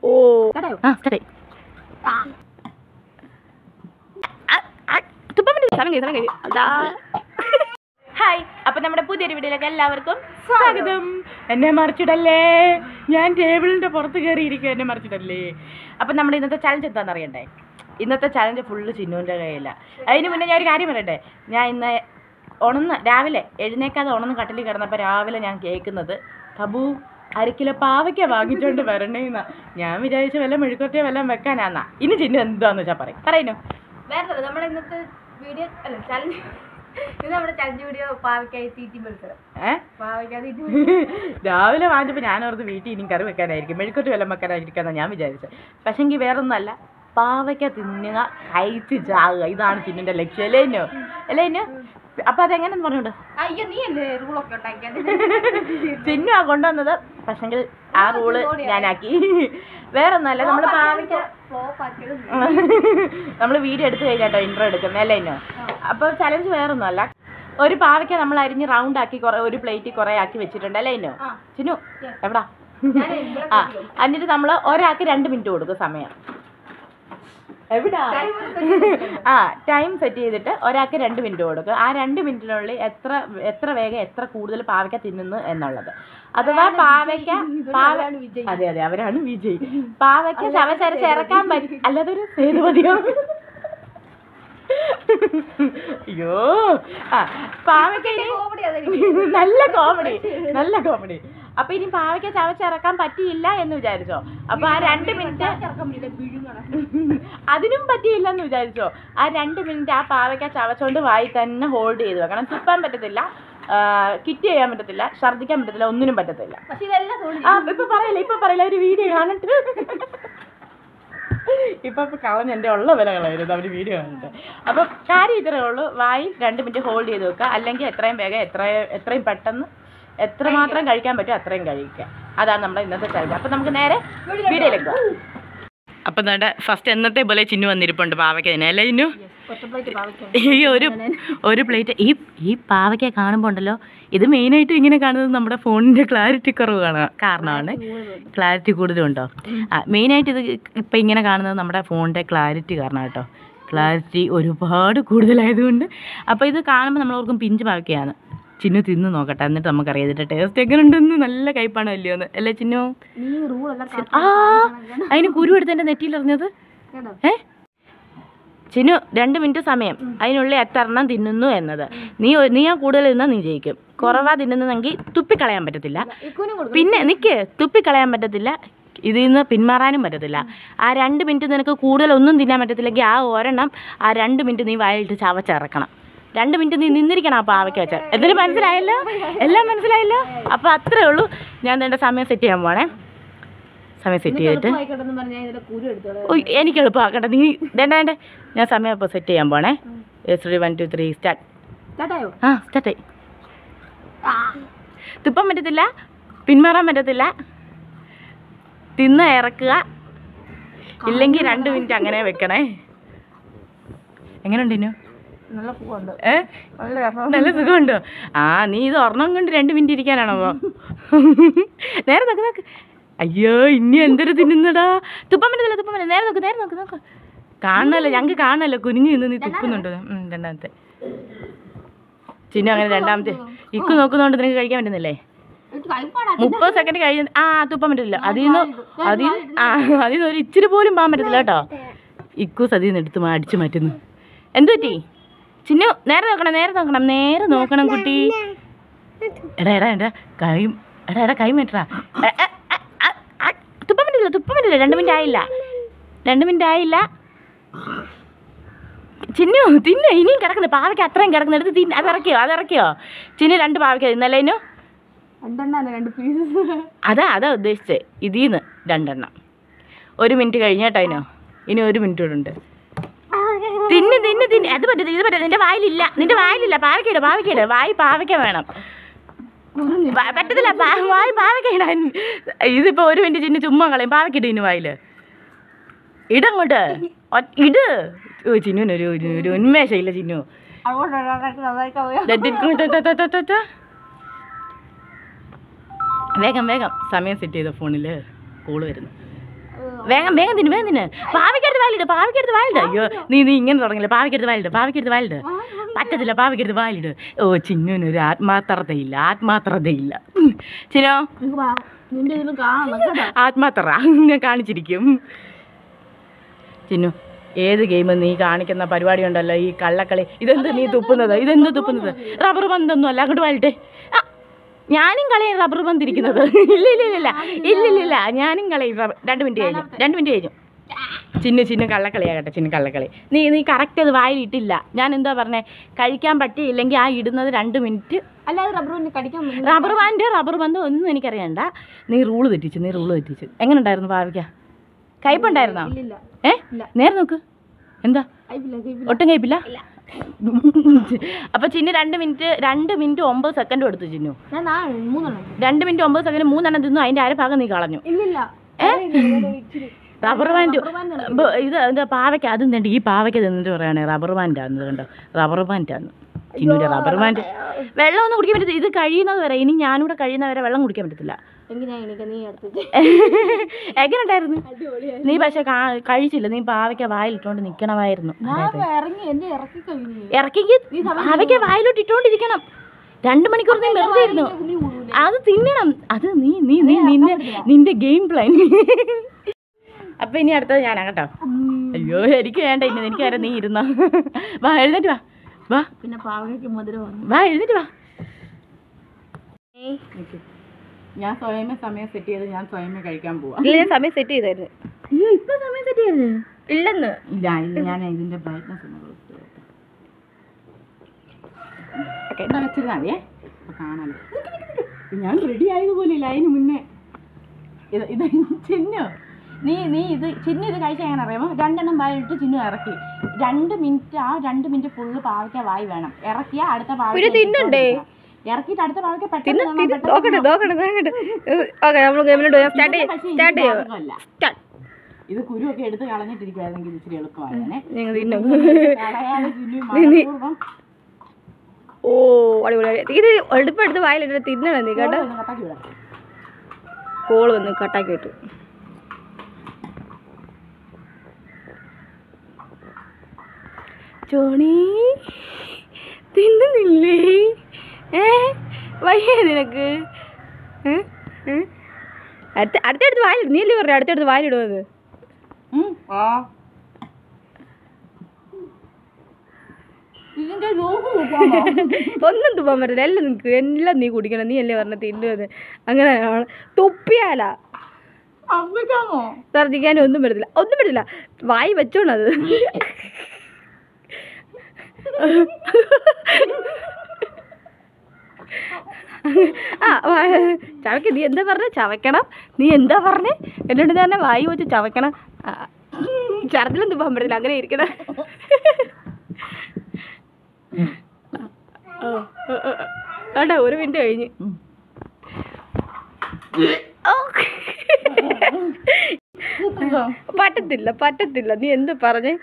ഓ കേട്ടോ ആ സ്റ്റാർട്ട് തുപ്പം പറ്റില്ല സ്ഥലം കഴിയും സ്ഥലം കഴിയും അതാ ഹായ് അപ്പൊ നമ്മുടെ പുതിയൊരു വീഡിയോയിലേക്ക് എല്ലാവർക്കും സ്വാഗതം എന്നെ മറിച്ചിടല്ലേ ഞാൻ ടേബിളിന്റെ പുറത്ത് കയറിയിരിക്കും എന്നെ മറിച്ചിടല്ലേ അപ്പൊ നമ്മുടെ ഇന്നത്തെ ചലഞ്ച് എന്താണെന്ന് അറിയണ്ടേ ഇന്നത്തെ ചലഞ്ച് ഫുള്ള് ചിന്നുവിൻ്റെ കയ്യില്ല അതിന് മുന്നേ ഞാൻ ഒരു കാര്യം പറയട്ടെ ഞാൻ ഇന്ന് ഉണന്ന് രാവിലെ എഴുന്നേക്കാതെ ഉണന്ന് കട്ടിലിൽ കിടന്നപ്പോൾ രാവിലെ ഞാൻ കേൾക്കുന്നത് തബു അര കിലോ പാവയ്ക്ക വാങ്ങിച്ചോണ്ട് വരണേന്നാ ഞാൻ വിചാരിച്ച വല്ല മെഴുക്കുരട്ടിയോ വല്ലതും വെക്കാനാന്നാ ഇനി ചിന്നു എന്താന്ന് വെച്ചാ പറയും പറയുന്നു വേറെ നമ്മുടെ ഇന്നത്തെ വീഡിയോ അല്ല ചലഞ്ച് ഇത് നമ്മുടെ ചലഞ്ച് വീഡിയോ പാവയ്ക്കായി തീറ്റി മത്സരം ഏഹ് പാവയ്ക്കാ തീറ്റി രാവിലെ വാങ്ങിച്ചപ്പോൾ ഞാൻ ഓർത്ത് വീട്ടിൽ ഇനി കറി വെക്കാനായിരിക്കും മെഴുക്കോട്ട് വെള്ളം വെക്കാനായിരിക്കാന്നാണ് ഞാൻ വിചാരിച്ചത് പക്ഷെങ്കിൽ വേറൊന്നല്ല പാവയ്ക്ക തിന്നുക കഴിച്ച് ചാകുക ഇതാണ് ചിന്നിൻ്റെ ലക്ഷ്യം അല്ലേ ഇന്നു അല്ലേ ഇന്നു അപ്പം അതെങ്ങനെയെന്ന് പറഞ്ഞോണ്ട് അയ്യോ നീ അല്ലേ റൂളൊക്കെ ഉണ്ടാക്കിയത് ചിന്നു ആ കൊണ്ടുവന്നത് പക്ഷെങ്കിൽ ആ റൂള് ഞാനാക്കി വേറൊന്നല്ല നമ്മൾ പാവയ്ക്ക ഫ്ലോപ്പ് ആക്കിയത് നമ്മൾ വീഡിയോ എടുത്തു കഴിഞ്ഞാട്ടോ ഇൻട്രോ എടുക്കുന്നത് അല്ലേ ഇന്നു അപ്പോൾ ചലഞ്ച് വേറൊന്നുമല്ല ഒരു പാവയ്ക്ക നമ്മൾ അരിഞ്ഞ് റൗണ്ട് ആക്കി കുറേ ഒരു പ്ലേറ്റിൽ കുറേ ആക്കി വെച്ചിട്ടുണ്ട് അല്ലേ ഇന്നു ആ. ചിന്നു Yes. എവിടാ ഞാൻ ഇവിടെ ആ എന്നിട്ട് നമ്മൾ ഒരാൾക്ക് രണ്ട് മിനിറ്റ് കൊടുക്കും സമയം എവിടാ ആ ടൈം സെറ്റ് ചെയ്തിട്ട് ഒരാൾക്ക് രണ്ട് മിനിറ്റ് കൊടുക്കും ആ രണ്ട് മിനിറ്റിനുള്ളിൽ എത്ര എത്ര വേഗം എത്ര കൂടുതൽ പാവയ്ക്ക തിന്നുന്നു എന്നുള്ളത് അഥവാ പാവയ്ക്ക പാവ അവരാണ് വിജയി. അതെ അതെ അവരാണ് വിജയ് പാവയ്ക്ക ചവച്ചരച്ച് ഇറക്കാൻ പറ്റി അല്ലാതൊരു സേതുപതിയോ അയ്യോ ആ പാവയ്ക്ക ഇനി കോമഡി അതെനിക്ക് നല്ല കോമഡി നല്ല കോമഡി അപ്പൊ ഇനി പാവയ്ക്ക ചവച്ചിറക്കാൻ പറ്റിയില്ല എന്ന് വിചാരിച്ചോ അപ്പൊ ആ രണ്ട് മിനിറ്റ് ഇറക്കാൻ പറ്റില്ല വിഴുങ്ങണം അതിനും പറ്റിയില്ല എന്ന് വിചാരിച്ചോ ആ രണ്ട് മിനിറ്റ് ആ പാവയ്ക്ക ചവച്ചോണ്ട് വായി തന്നെ ഹോൾഡ് ചെയ്ത് വെക്കണം തുപ്പാൻ പറ്റത്തില്ല കിറ്റ് ചെയ്യാൻ പറ്റത്തില്ല ഛർദ്ദിക്കാൻ പറ്റത്തില്ല ഒന്നിനും പറ്റത്തില്ല പക്ഷെ ഇതെല്ലാം സോണി ആ ഇപ്പൊ പറയല്ല ഇപ്പൊ പറയല്ല ഒരു വീഡിയോ കാണട്ടെ ഇപ്പൊ ഇപ്പൊ കളഞ്ഞ് എന്റെ ഉള്ള വില കളയരുത് അവര് വീഡിയോ കണ്ടിട്ട് അപ്പൊ കാര്യം ഇത്രേ ഉള്ളൂ വായി രണ്ട് മിനിറ്റ് ഹോൾഡ് ചെയ്ത് വെക്കുക അല്ലെങ്കിൽ എത്രയും വേഗം എത്ര എത്രയും പെട്ടെന്ന് എത്രമാത്രം കഴിക്കാൻ പറ്റുമോ അത്രയും കഴിക്കുക അതാണ് നമ്മുടെ ഇന്നത്തെ ചലഞ്ച് അപ്പൊ നമുക്ക് നേരെ വീഡിയോയിലേക്ക് പോകാം അപ്പൊ നമ്മുടെ ഫസ്റ്റ് എന്നത്തെ പോലെ ചിന്നു വന്നിരിപ്പുണ്ട് പാവയ്ക്ക അല്ലേ ചിന്നു ഒറ്റ പ്ലേറ്റ് പാവയ്ക്ക ഈ ഒരു ഒരു പ്ലേറ്റ് ഈ ഈ പാവയ്ക്ക കാണുമ്പോൾ ഉണ്ടല്ലോ ഇത് മെയിനായിട്ട് ഇങ്ങനെ കാണുന്നത് നമ്മുടെ ഫോണിൻ്റെ ക്ലാരിറ്റി കുറവ് കാണാൻ കാരണമാണ് ക്ലാരിറ്റി കൂടുതലുണ്ടോ ആ മെയിനായിട്ട് ഇത് ഇപ്പം ഇങ്ങനെ കാണുന്നത് നമ്മുടെ ഫോണിൻ്റെ ക്ലാരിറ്റി കാരണം കേട്ടോ ക്ലാരിറ്റി ഒരുപാട് കൂടുതലായതുകൊണ്ട് അപ്പോൾ ഇത് കാണുമ്പോൾ നമ്മൾ ഓർക്കും പിഞ്ച് പാവയ്ക്കയാണ് ചിന്നു തിന്ന് നോക്കട്ടെ എന്നിട്ട് നമുക്കറിയാം ഇതിൻ്റെ ടേസ്റ്റ് എങ്ങനെ ഉണ്ടെന്ന് നല്ല കയ്പാണോ അല്ലയോ എന്ന് അല്ലേ ചിന്നു നീ റൂളെല്ലാം ആ അതിന് കുരു എടുത്ത് എൻ്റെ നെറ്റിയിലെറിഞ്ഞത് കേട്ടോ ഏ ചിന്നു രണ്ട് മിനിറ്റ് സമയം അതിനുള്ളിൽ എത്ര എണ്ണം തിന്നുന്നു എന്നത് നീ ഒ- നീ ആ കൂടുതൽ തിന്നാൽ നീ ജയിക്കും കുറവാ തിന്നുന്നതെങ്കിൽ തുപ്പിക്കളയാൻ പറ്റത്തില്ല ഇക്കുനും കൊടുക്കും പിന്നെ നിക്ക് തുപ്പിക്കളയാൻ പറ്റത്തില്ല ഇതിൽ നിന്ന് പിന്മാറാനും പറ്റത്തില്ല ആ രണ്ട് മിനിറ്റ് നിനക്ക് കൂടുതൽ ഒന്നും തിന്നാൻ പറ്റത്തില്ലെങ്കിൽ ആ ഒരെണ്ണം ആ രണ്ട് മിനിറ്റ് നീ വായിലിട്ട് ചവച്ചിറക്കണം രണ്ട് മിനിറ്റ് നീ നിന്നിരിക്കണം ആ പാവയ്ക്ക് വെച്ച എന്നിട്ട് മനസ്സിലായല്ലോ എല്ലാം മനസ്സിലായല്ലോ അപ്പോൾ അത്രേ ഉള്ളൂ ഞാൻ എൻ്റെ സമയം സെറ്റ് ചെയ്യാൻ പോണേ സമയം സെറ്റ് ചെയ്തിട്ട് ആയിക്കോട്ടെന്ന് പറഞ്ഞാൽ ഇതിന്റെ കുരു എടുത്തോളൂ ഓയ് എനിക്ക് എളുപ്പമാക്കട്ടെ നീ വേണ്ട വേണ്ട ഞാൻ സമയം ഇപ്പോൾ സെറ്റ് ചെയ്യാൻ പോണേ three one two three start കേട്ടായോ ആ സ്റ്റാർട്ടായി തുപ്പാൻ പറ്റത്തില്ല പിന്മാറാൻ പറ്റത്തില്ല തിന്ന് ഇറക്കുക ഇല്ലെങ്കിൽ രണ്ട് മിനിറ്റ് അങ്ങനെ വെക്കണേ എങ്ങനെയുണ്ട് ഇനു നല്ല പൂവുണ്ട് ഏ നല്ല രസം നല്ല സുഖമുണ്ടോ ആ നീ ഇത് ഒരെണ്ണം കൊണ്ട് രണ്ട് മിനിറ്റ് ഇരിക്കാനാണോ പോ നേരെ നോക്ക് നോക്ക് അയ്യോ ഇനി എന്തൊരു തിന്നുന്നടാ തുപ്പാൻ പറ്റത്തില്ല തുപ്പാൻ പറ്റില്ല നേരെ നോക്ക് നേരെ നോക്ക് നോക്ക് കാണണല്ലോ ഞങ്ങൾക്ക് കാണണല്ലോ കുനിഞ്ഞു നിന്ന് നീ തുപ്പുന്നുണ്ട് ഉം, രണ്ടാമത്തെ ചിന്നു അങ്ങനെ രണ്ടാമത്തെ ഇക്ക് നോക്കുന്നോണ്ട് നിനക്ക് കഴിക്കാൻ പറ്റുന്നില്ലേ ഇത് കൈപ്പാടാ മുപ്പത് സെക്കൻഡ് കഴിഞ്ഞ് ആ തുപ്പാൻ പറ്റില്ല അതിൽ നിന്ന് അതിൽ ആ അതിൽ നിന്ന് ഒരു ഇച്ചിരി പോലും പോകാൻ പറ്റത്തില്ല കേട്ടോ ഇക്കൂസ് അതിൽ നിന്ന് എടുത്ത് മാ- അടിച്ച് മാറ്റുന്നു എന്തു പറ്റി ചിന്നു നേരെ നോക്കണം നേരെ നോക്കണം നേരെ നോക്കണം കുട്ടി എടാ എടാ എടാ കൈ എടാ എടാ കൈ മേട്ടാ തുപ്പാൻ പറ്റില്ല തുപ്പാൻ പറ്റില്ല രണ്ട് മിനിറ്റ് ആയില്ല രണ്ട് മിനിറ്റ് ആയില്ല ചിന്നു തിന്നു ഇനിയും കിടക്കുന്നു പാവയ്ക്ക് അത്രയും കിടക്കുന്നു എടുത്ത് തിന്ന അത് ഇറക്കിയോ അത് ഇറക്കിയോ ചിന്നു രണ്ട് പാവയ്ക്ക തിന്നല്ലേ ഇന്നു രണ്ടെണ്ണാണ് രണ്ട് പീസ് അതാ അതാ ഉദ്ദേശിച്ചത് ഇതിന്ന് രണ്ടെണ്ണം ഒരു മിനിറ്റ് കഴിഞ്ഞ കേട്ടോ അതിനോ ഇനി ഒരു മിനിറ്റ് കൂടെ ഉണ്ട് തിന്ന് തിന്ന് തിന്ന് അത് പറ്റത്തില്ല ഇത് പറ്റത്തില്ല നിന്റെ വായിലില്ല നിന്റെ വായിലില്ല പാവയ്ക്കയിട് പാവയ്ക്കയിട് വായി പാവയ്ക്ക വേണം വ- പറ്റത്തില്ല പാ- വായി പാവയ്ക്ക ഇടാൻ ഇതിപ്പോ ഒരു മിനിറ്റ് ചിന്നു ചുമ്മാ കളയും പാവയ്ക്കിട് ഇനി വായില് ഇടങ്ങോട്ട് ഒ- ഇട് ഓ ചിന്നുവിനൊരു ഒരു- ഒരു ഉന്മേഷമില്ല ചിന്നു അതുകൊണ്ട് ഒരാൾക്ക് നന്നായിരിക്കാൻ പോയോ ദേ, ദേ, ദേ, ദേ, ദേ, ദേ, ദേ, ദേ. വേഗം വേഗം സമയം സെറ്റ് ചെയ്ത ഫോണിൽ കോള് വരുന്നു വേഗം വേഗം തിന്നു വേഗം തിന്നു പാവയ്ക്കടുത്ത് വാലിട് പാവയ്ക്കടുത്ത് വാലിട് അയ്യോ നീ നീ ഇങ്ങനെ തുടങ്ങില്ല പാവയ്ക്കടുത്ത് വാലിട് പാവയ്ക്കടുത്ത് വാലിട് പറ്റത്തില്ല പാവയ്ക്കടുത്ത് വാലിട് ഓ ചിന്നുവിനൊരു ആത്മാർത്ഥതയില്ല ആത്മാർത്ഥതയില്ല ഉം. ചിന്നോ നിനക്ക് പാ- നിന്റെ ഇതിലും കാണണം കേട്ടോ ആത്മാർത്ഥ ഞാൻ കാണിച്ചിരിക്കും ചിന്നു ഏത് ഗെയിം നീ കാണിക്കുന്ന പരിപാടി ഉണ്ടല്ലോ ഈ കള്ളക്കളി ഇതെന്ത് നീ തുപ്പുന്നത് ഇതെന്ത് തുപ്പുന്നത് റബ്ബർ പന്തൊന്നും അല്ല അങ്ങോട്ട് വാലിട്ടെ ആ, ഞാനും കളയും റബ്ബർ പന്തിരിക്കുന്നത് ഇല്ല ഇല്ല ഇല്ല ഇല്ല ഇല്ല ഇല്ല ഇല്ല ഞാനും കളയും റബ്ബർ രണ്ട് മിനിറ്റ് കഴിഞ്ഞു രണ്ട് മിനിറ്റ് കഴിഞ്ഞു ചിന്നു ചിന്നു കള്ളക്കളിയാകട്ടെ ചിന്നു കള്ളക്കളി നീ നീ കറക്റ്റ് അത് വായിലിട്ടില്ല ഞാൻ എന്താ പറഞ്ഞേ കഴിക്കാൻ പറ്റിയില്ലെങ്കിൽ ആ ഇടുന്നത് രണ്ട് മിനിറ്റ് അല്ലാതെ റബ്ബർ പിന്നെ കടിക്കാൻ പറ്റും. റബ്ബർ ബാൻഡ് റബ്ബർ ബന്ധം ഒന്നും എനിക്കറിയണ്ട നീ റൂള് തെറ്റിച്ചു നീ റൂള് തെറ്റിച്ചു എങ്ങനെ ഉണ്ടായിരുന്നു ഭാവിക്ക കയ്പുണ്ടായിരുന്നോ ഇല്ലില്ല ഏ ഇല്ല. നേരെ നോക്ക് എന്താ കയ്പില്ല കയ്പില്ല ഒട്ടും കയ്പില്ല അപ്പൊ ചിന്നു രണ്ട് മിനിറ്റ് രണ്ട് മിനിറ്റ് ഒമ്പത് സെക്കൻഡും എടുത്തു ചിന്നു ഞാൻ നാ മൂന്നെണ്ണം രണ്ട് മിനിറ്റ് ഒമ്പത് സെക്കൻഡ് മൂന്നെണ്ണം തിന്നു അതിന്റെ അര ഭാഗം നീ കളഞ്ഞു ഇല്ലില്ല ഏ? ഇച്ചിരി റബ്ബർ ബാൻഡ് റബ്ബർ ബാൻഡ് ആണ്. ബ- ഇത് എന്താ പാവയ്ക്ക് അതും തണ്ട് ഈ പാവയ്ക്ക് തിന്നിട്ട് പറയണേ റബ്ബർ ബാൻഡാന്ന് കണ്ടോ റബ്ബർ ബാൻഡാന്ന് ചിന്നുവിന്റെ റബ്ബർ ബാൻഡ് വെള്ളം ഒന്നും കുടിക്കാൻ പറ്റത്തില്ല ഇത് കഴിയുന്നത് വരെ ഇനി ഞാനിവിടെ കഴിയുന്നവരെ വെള്ളം കുടിക്കാൻ പറ്റത്തില്ല എങ്കിൽ ഞാൻ എനിക്ക് നീ എടുത്തിട്ട് എങ്ങനെ ഉണ്ടായിരുന്നു അടിപൊളിയായി നീ പക്ഷെ കാ- കഴിച്ചില്ല നീ പാവയ്ക്ക വായിലിട്ടോണ്ട് നിക്കണമായിരുന്നു ഞാൻ ഇറങ്ങി എന്നെ ഇറക്കി കഴിഞ്ഞു ഇറക്കിക്ക് പാവയ്ക്ക വായിലോട്ട് ഇട്ടോണ്ടിരിക്കണം രണ്ടു മണിക്കൂർ നീ വെറുതെ ഇരുന്നു കുഞ്ഞു കൂടും അത് തിന്നണം അത് നീ നീ നീ നിന്റെ നിന്റെ ഗെയിം പ്ലാൻ അപ്പൊ ഇനി അടുത്തത് ഞാനാ കേട്ടോ അയ്യോ എനിക്ക് വേണ്ട ഇനി എനിക്ക് വരെ നീ ഇരുന്നോ വാ എഴുന്നേറ്റ് വാ വാ പിന്നെ പാവയ്ക്ക് മധുരം വന്നു വാ എഴുന്നേറ്റ് വാ ഞാൻ സ്വയമേ സമയം സെറ്റ് ചെയ്ത് ഞാൻ സ്വയമേ കഴിക്കാൻ പോവാ ഇല്ല ഞാൻ സമയം സെറ്റ് ചെയ്തായിരുന്നു അയ്യോ ഇപ്പൊ സമയം സെറ്റ് ചെയ്ത് ഇല്ലെന്ന് ഇല്ല ഇല്ല ഞാൻ ഇതിന്റെ ബ്രൈറ്റ്നസ് ഒന്ന് കൊടുത്തു ഓക്കെ എന്നാ വെച്ചിരുന്നാ മതിയേ അപ്പൊ കാണാലോ ഞാൻ റെഡി ആയതുപോലെ ഇല്ല അതിന് മുന്നേ ഇത് ഇത് ചിന്നു നീ നീ ഇത് ചിന്നു ഇത് കഴിച്ചാൽ എങ്ങനെ അറിയാമോ രണ്ടെണ്ണം വായിട്ട് ചിന്നു ഇറക്കി രണ്ട് മിനിറ്റ് ആ രണ്ട് മിനിറ്റ് ഫുള്ള് പാവയ്ക്ക വായി വേണം ഇറക്കിയാ അടുത്ത പാവയ്ക്ക പിന്നെ തിന്നണ്ടേ? ഇറക്കിയിട്ട് അടുത്ത പാവയ്ക്ക പെട്ടെന്ന് തിന്നണം, പെട്ടെന്ന് നോക്കട്ടെ നോക്കട്ടെ നോക്കട്ടെ ഓക്കെ നമ്മൾ ഗെയിമിലോട്ട് സ്റ്റാർട്ട് ഇതിന്റെ ചെയ്യാം പക്ഷേ സ്റ്റാർട്ട് ഇത് ചെയ്യാം മാർഗ്ഗമല്ല. സ്റ്റാർട്ട് ഇത് കുരുവൊക്കെ എടുത്ത് കളഞ്ഞിട്ടിരിക്കുവായിരുന്നെങ്കിൽ ഇത് ഇച്ചിരി എളുപ്പമായിരുന്നേ ഞങ്ങൾ തിന്നും കളയാതെ ചിന്നു മനഃപൂർവ്വം ഓ അടിപൊളി ഇത് എളുപ്പം എടുത്ത് വായിലിട്ട് തിന്നണം നീ കേട്ടോ ഒന്ന് കട്ടാക്കി വിടാം കോള് വന്ന് കട്ടാക്കി വിട്ടു ജോണി തിന്നുന്നില്ലേ ഏ വയ്യ നിനക്ക് ഏ? ഏ? അടുത്ത അടുത്തടുത്ത് വായിലിടും നീ അല്ലേ പറഞ്ഞു അടുത്തടുത്ത് വായിലിടുന്നത് ഉം, ആ. ഇതിന്റെ രോഗം നോക്കാമോ? ഒന്നും തുപ്പാൻ പറ്റില്ല എല്ലാം നിനക്ക് എല്ലാം നീ കുടിക്കണം നീ അല്ലേ പറഞ്ഞ തിന്നുന്നത് അങ്ങനെ ആണ്. തുപ്പിയാലാ അമ്മയ്ക്കാമോ? ഛർദ്ദിക്കാനും ഒന്നും പറ്റത്തില്ല ഒന്നും പറ്റില്ല വായി വെച്ചോണത് ആ വാ- ചവയ്ക്ക് നീ എന്താ പറഞ്ഞ ചവയ്ക്കണം നീ എന്താ പറഞ്ഞേ എന്നോട് തന്നെ വായി വെച്ച് ചവയ്ക്കണം ആ, ഛർദിലൊന്നും പോകാൻ പറ്റില്ല അങ്ങനെ ഇരിക്കണം ഓ, ഓ, ഓ, ഓ. വേണ്ട ഒരു മിനിറ്റ് കഴിഞ്ഞ് ഉം. ഓ. പറ്റത്തില്ല പറ്റത്തില്ല നീ എന്ത് പറഞ്ഞേ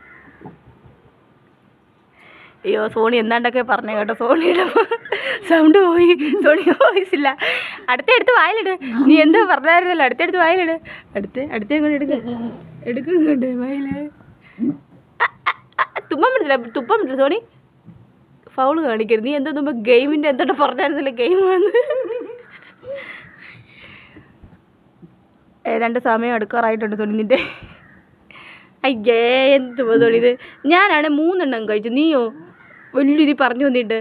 അയ്യോ സോണി എന്താണ്ടൊക്കെ പറഞ്ഞേ കേട്ടോ സോണിയുടെ സൗണ്ട് പോയി സോണി വോയിസ് ഇല്ല അടുത്തടുത്ത് വായിലിട് നീ എന്താ പറഞ്ഞായിരുന്നല്ലോ അടുത്തടുത്ത് വായിലിട് അടുത്ത് അടുത്തേ കൊണ്ട് എടുക്ക എടുക്കുന്നുണ്ട് വായില് ആ, ആ, ആ, തുമ്പാൻ പറ്റില്ല തുപ്പാൻ പറ്റില്ല സോണി ഫൗള് കാണിക്കരുത് നീ എന്താ തുമ്പ ഗെയിമിന്റെ എന്തോട്ട് പറഞ്ഞായിരുന്നല്ലോ ഗെയിം വന്ന് ഏതാണ്ട് സമയം എടുക്കാറായിട്ടുണ്ട് സോണി നിന്റെ അയ്യേ എന്ത് സോണി ഇത് ഞാനാണ് മൂന്നെണ്ണം കഴിച്ചു നീയോ വലിയ രീതി പറഞ്ഞു വന്നിട്ട്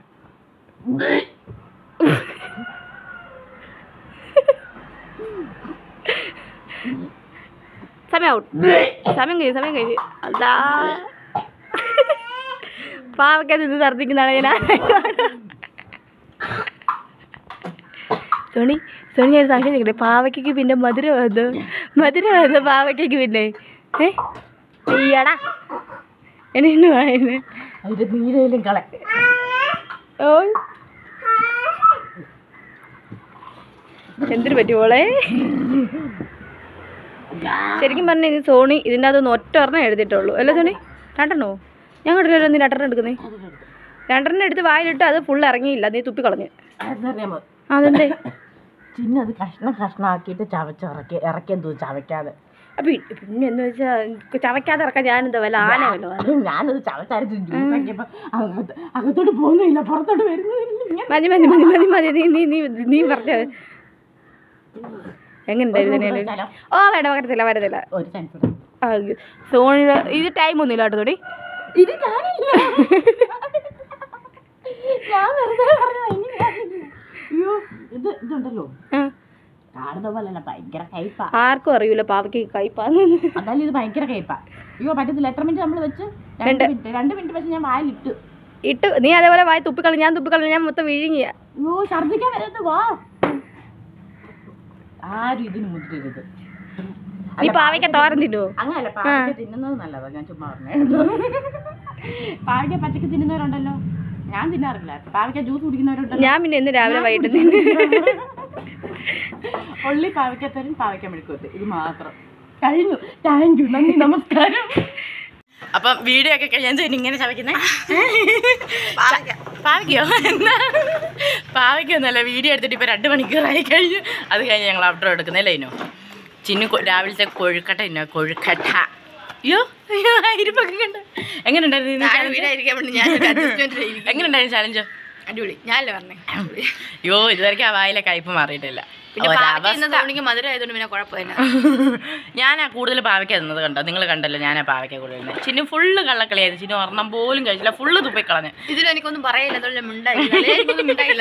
സമയം ഔട്ട് സമയം കഴിഞ്ഞു സമയം കഴിഞ്ഞു അതാ പാവയ്ക്ക നിന്ന് ഛർദ്ദിക്കുന്നതാണ് ഞാൻ സോണി സോണി ഞാൻ സംശയം ചോദിക്കട്ടെ പാവയ്ക്ക് പിന്നെ മധുരം വന്നു മധുരം വന്നു പാവയ്ക്ക് പിന്നെ ഏ അയ്യടാ എന്നെ വായന അതിന്റെ നീരയിലും കള ഓ എന്തിനു പറ്റി മോളെ ശരിക്കും പറഞ്ഞാൽ ഇത് സോണി ഇതിൻ്റെ അകത്തൊന്ന് ഒറ്റ ഒരെണ്ണം എഴുതിയിട്ടുള്ളൂ അല്ലേ സോണി രണ്ടെണ്ണോ ഞാൻ കണ്ടില്ലല്ലോ നീ രണ്ടെണ്ണം എടുക്കുന്നേ രണ്ടെണ്ണം എടുത്ത് വായിലിട്ട് അത് ഫുൾ ഇറങ്ങിയില്ല നീ തുപ്പി കളഞ്ഞു അതറിയാമോ അതെന്തേ ചിന്ന അത് കഷ്ണം കഷ്ണമാക്കിയിട്ട് ചവച്ച് ഇറക്കി ഇറക്കിയെന്ന് തോന്നുന്നു ചവയ്ക്കാതെ അപ്പൊ ഇ- പിന്നെ എന്ന് വെച്ചാൽ ചവയ്ക്കാതെ ഇറക്കാൻ ഞാനെന്താ വല്ല ആന വല്ലോ അത് ഞാനത് ചവച്ചരച്ച് ജ്യൂസ് ആക്കിയപ്പോ അകത്ത് അകത്തോട്ട് പോകുന്നില്ല പുറത്തോട്ട് വരുന്നില്ല ഇങ്ങനെ മതി മതി മതി മതി മതി നീ നീ നീ നീ പറഞ്ഞ എങ്ങനെയുണ്ടായിരുന്നു സ്ഥലം. ഓ വേണ്ട വരത്തില്ല വരത്തില്ല ഒരു ചാൻസ് ആ, സോണിയുടെ ഇത് ടൈം ഒന്നുമില്ല കേട്ടോ തൊടി ഇത് ഞാനില്ല ഞാൻ വെറുതെ പറഞ്ഞതാ, ഇനി ഞാനില്ല. അയ്യോ ഇത് ഇതുണ്ടല്ലോ ആ, കാണുന്ന പോലല്ല ഭയങ്കര കയ്പാ ആർക്കും അറിയൂല പാവയ്ക്ക് കയ്പാന്ന് എന്നാലും ഇത് ഭയങ്കര കയ്പാ അയ്യോ പറ്റത്തില്ല എത്ര മിനിറ്റ് നമ്മൾ വെച്ച് രണ്ട് രണ്ട്. മിനിറ്റ് രണ്ട് മിനിറ്റ് വെച്ച് ഞാൻ വായിലിട്ട് ഇട്ട് നീ അതേപോലെ വായി തുപ്പിക്കളി ഞാൻ തുപ്പിക്കളി ഞാൻ മൊത്തം വിഴുങ്ങിയ അയ്യോ ഛർദ്ദിക്കാൻ വരുന്നത് വാ ആരും ഇതിന് മുതിരരുത് നീ പാവയ്ക്ക തോരൻ തിന്നുവോ അങ്ങനല്ല പാവയ്ക്ക തിന്നുന്നത് നല്ലതാ ഞാൻ ചുമ്മാ പറഞ്ഞു പാവയ്ക്ക പച്ചക്ക് തിന്നുന്നവരുണ്ടല്ലോ ഞാൻ തിന്നാറില്ല പാവയ്ക്ക ജ്യൂസ് കുടിക്കുന്നവരുണ്ടല്ലോ ഞാൻ പിന്നെ ഇന്ന് രാവിലെ വൈകിട്ട് തിന്നു ഒള്ളി പാവയ്ക്കത്തരും പാവയ്ക്ക മെഴുക്കുവത്ത് ഇത് മാത്രം കഴിഞ്ഞു താങ്ക് യു നന്ദി നമസ്കാരം അപ്പം വീഡിയോ ഒക്കെ കഴിയാൻ ഇങ്ങനെ ചവയ്ക്കുന്നേ പാവയ്ക്കോ എന്താ പാവയ്ക്കൊന്നല്ല വീഡിയോ എടുത്തിട്ട് ഇപ്പൊ രണ്ട് മണിക്കൂറായി കഴിഞ്ഞു അത് കഴിഞ്ഞ് ഞങ്ങൾ ഔട്ടർ എടുക്കുന്നല്ലേ ഇനോ ചിന്നു കൊ- രാവിലത്തെ കൊഴുക്കട്ട ഇന്നോ കൊഴുക്കട്ട അയ്യോ അയ്യോ ഇരിപ്പൊക്കെ കണ്ട് എങ്ങനെ ഉണ്ടായിരുന്നു എങ്ങനെ ഉണ്ടായിരുന്നു ചാലഞ്ച് അടിപൊളി ഞാനല്ലേ പറഞ്ഞേ അയ്യോ ഇതുവരെയ്ക്കും ആ വായിലെ കയ്പ് മാറിയിട്ടില്ല പിന്നെ ഒരവസ്ഥ. പാവയ്ക്ക് മധുരം ആയതുകൊണ്ട് പിന്നെ കുഴപ്പമില്ല ഞാനാ കൂടുതൽ പാവയ്ക്ക തിന്നത് കണ്ടോ നിങ്ങൾ കണ്ടല്ലോ ഞാനാ പാവയ്ക്ക കൂടുതൽ തിന്നത്. ചിന്നു ഫുള്ള് കള്ളക്കളിയായിരുന്നു ചിന്നു ഒരെണ്ണം പോലും കഴിച്ചില്ല ഫുള്ള് തുപ്പിക്കളഞ്ഞ് ഇതിൽ എനിക്കൊന്നും പറയില്ല അതുകൊണ്ട് ഞാൻ മിണ്ടായില്ല എനിക്കൊന്നും മിണ്ടായില്ല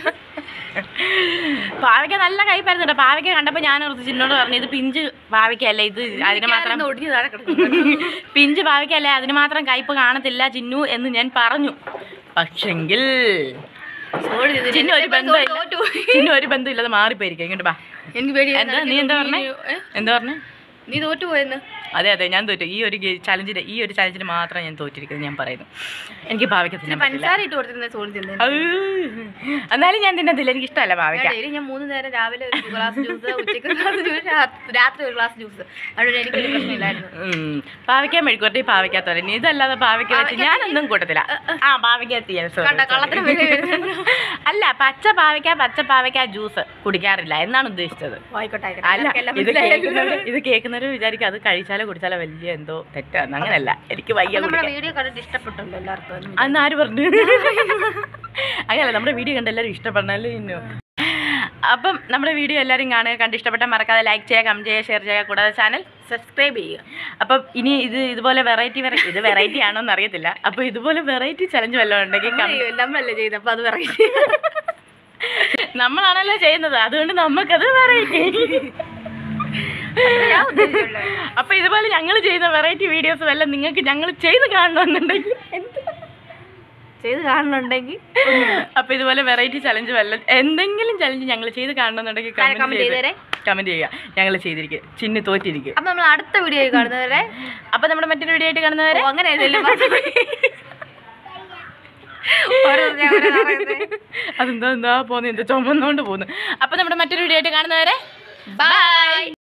പാവയ്ക്ക നല്ല കയ്പായിരുന്നു കേട്ടോ പാവയ്ക്ക കണ്ടപ്പോൾ ഞാൻ ഓർത്ത് ചിന്നോട് പറഞ്ഞു ഇത് പിഞ്ച് പാവയ്ക്കല്ല ഇത് അതിന് മാത്രം ഒടിഞ്ഞു താഴെ കിടക്കുന്നു പിഞ്ച് പാവയ്ക്കല്ലേ അതിന് മാത്രം കയ്പ് കാണത്തില്ല ചിന്നു എന്ന് ഞാൻ പറഞ്ഞു പക്ഷെങ്കിൽ ചിന്നു ഒരു ബന്ധമില്ല ചിന്നു ഒരു ബന്ധമില്ലാതെ മാറിപ്പോയിരിക്കും ഇങ്ങോട്ട് ബാ എനിക്ക് പേടി എന്താ നീ എന്താ പറഞ്ഞേ എന്താ പറഞ്ഞേ നീ തോറ്റുപോയെന്ന് അതെ അതെ ഞാൻ തോറ്റു ഈ ഒരു ചലഞ്ചിന് ഈ ഒരു ചലഞ്ചിന് മാത്രം ഞാൻ തോറ്റിരിക്കുന്നത് ഞാൻ പറയുന്നു എനിക്ക് പാവയ്ക്ക തിന്നാൻ പറ്റില്ല പഞ്ചസാര ഇട്ട് കൊടുത്തിരുന്ന സോണി തിന്നു ഔ. എന്നാലും ഞാൻ തിന്നത്തില്ല എനിക്ക് ഇഷ്ടമല്ല പാവയ്ക്ക ഡെയിലി ഞാൻ മൂന്ന് നേരം രാവിലെ ഒരു ഗ്ലാസ് ജ്യൂസ് ഉച്ചയ്ക്ക് ഒരു ഗ്ലാസ് ജ്യൂസ് രാത്രി ഒരു ഗ്ലാസ് ജ്യൂസ് അതുകൊണ്ട് എനിക്ക് ഒരു പ്രശ്നമില്ലായിരുന്നു ഉം. പാവയ്ക്ക മെഴുക്കുവരട്ടി പാവയ്ക്ക തോരൻ ഇതല്ലാതെ പാവയ്ക്ക വെച്ച് ഞാനൊന്നും കൂട്ടത്തില്ല ആ പാവയ്ക്ക തീയൽ sorry, കണ്ട sorry. കള്ളത്തിന് വില വരുന്നുണ്ട്. അല്ല പച്ച പാവയ്ക്ക പച്ച പാവയ്ക്ക ജ്യൂസ് കുടിക്കാറില്ല എന്നാണ് ഉദ്ദേശിച്ചത് ആയിക്കോട്ടെ അല്ല ആയിക്കോട്ടെ എല്ലാം ഇത് മനസ്സിലായല്ലോ. കേൾക്കുന്നവര് ഇത് കേൾക്കുന്നവര് വിചാരിക്കും അത് കഴിച്ചാലോ കുടിച്ചാലോ വലിയ എന്തോ തെറ്റാണ് അങ്ങനല്ല എനിക്ക് വയ്യ നമ്മുടെ കുടിക്കാൻ വീഡിയോ കണ്ടിട്ട് ഇഷ്ടപ്പെട്ടുണ്ടോ എല്ലാവർക്കും അന്ന് ആര് പറഞ്ഞു അങ്ങനല്ല നമ്മുടെ വീഡിയോ കണ്ട് എല്ലാവരും ഇഷ്ടപ്പെടണല്ലോ ഇന്നു അപ്പം നമ്മുടെ വീഡിയോ എല്ലാവരും കാണുക കണ്ട് ഇഷ്ടപ്പെട്ടാൽ മറക്കാതെ ലൈക്ക് ചെയ്യുക കമൻറ്റ് ചെയ്യുക ഷെയർ ചെയ്യുക കൂടാതെ ചാനൽ സബ്സ്ക്രൈബ് ചെയ്യുക അപ്പം ഇനി ഇത് ഇതുപോലെ വെറൈറ്റി വെറൈറ്റി ഇത് വെറൈറ്റി ആണോ എന്ന് അറിയത്തില്ല അപ്പോൾ ഇതുപോലെ വെറൈറ്റി ചലഞ്ച് വല്ലതും ഉണ്ടെങ്കിൽ കം- അയ്യോ, നമ്മളല്ലേ ചെയ്ത് അപ്പൊ അത് പറയും നമ്മളാണല്ലോ ചെയ്യുന്നത് അതുകൊണ്ട് നമുക്കത് വെറൈറ്റി ഞാൻ ഉദ്ദേശിച്ചുള്ളൂ. അപ്പൊ ഇതുപോലെ ഞങ്ങൾ ചെയ്യുന്ന വെറൈറ്റി വീഡിയോസ് വല്ല നിങ്ങൾക്ക് ഞങ്ങൾ ചെയ്ത് കാണണമെന്നുണ്ടെങ്കിൽ ചെയ്ത് കാണുന്നുണ്ടെങ്കിൽ അപ്പൊ ഇതുപോലെ വെറൈറ്റി ചലഞ്ച് വല്ല എന്തെങ്കിലും ചലഞ്ച് ഞങ്ങൾ ചെയ്ത് കാണണമെന്നുണ്ടെങ്കിൽ comment കമന്റ് ചെയ്തേരെ. കമന്റ് ചെയ്യുക ഞങ്ങൾ ചെയ്തിരിക്കും ചിന്നു തോറ്റിരിക്കും അപ്പൊ നമ്മൾ അടുത്ത വീഡിയോ കാണുന്നവരെ അപ്പൊ നമ്മുടെ മറ്റൊരു വീഡിയോ ആയിട്ട് കാണുന്നവരെ ഓ, അങ്ങനെ ആയിരുന്നല്ലേ പറഞ്ഞത്? ഓരോ ഞാൻ ഓരോ പറയുന്നത്. അതെന്താ എന്താ പോന്നു എന്താ ചുമന്നോണ്ട് പോന്നു അപ്പൊ നമ്മുടെ മറ്റൊരു വീഡിയോ ആയിട്ട് കാണുന്നവരെ Bye.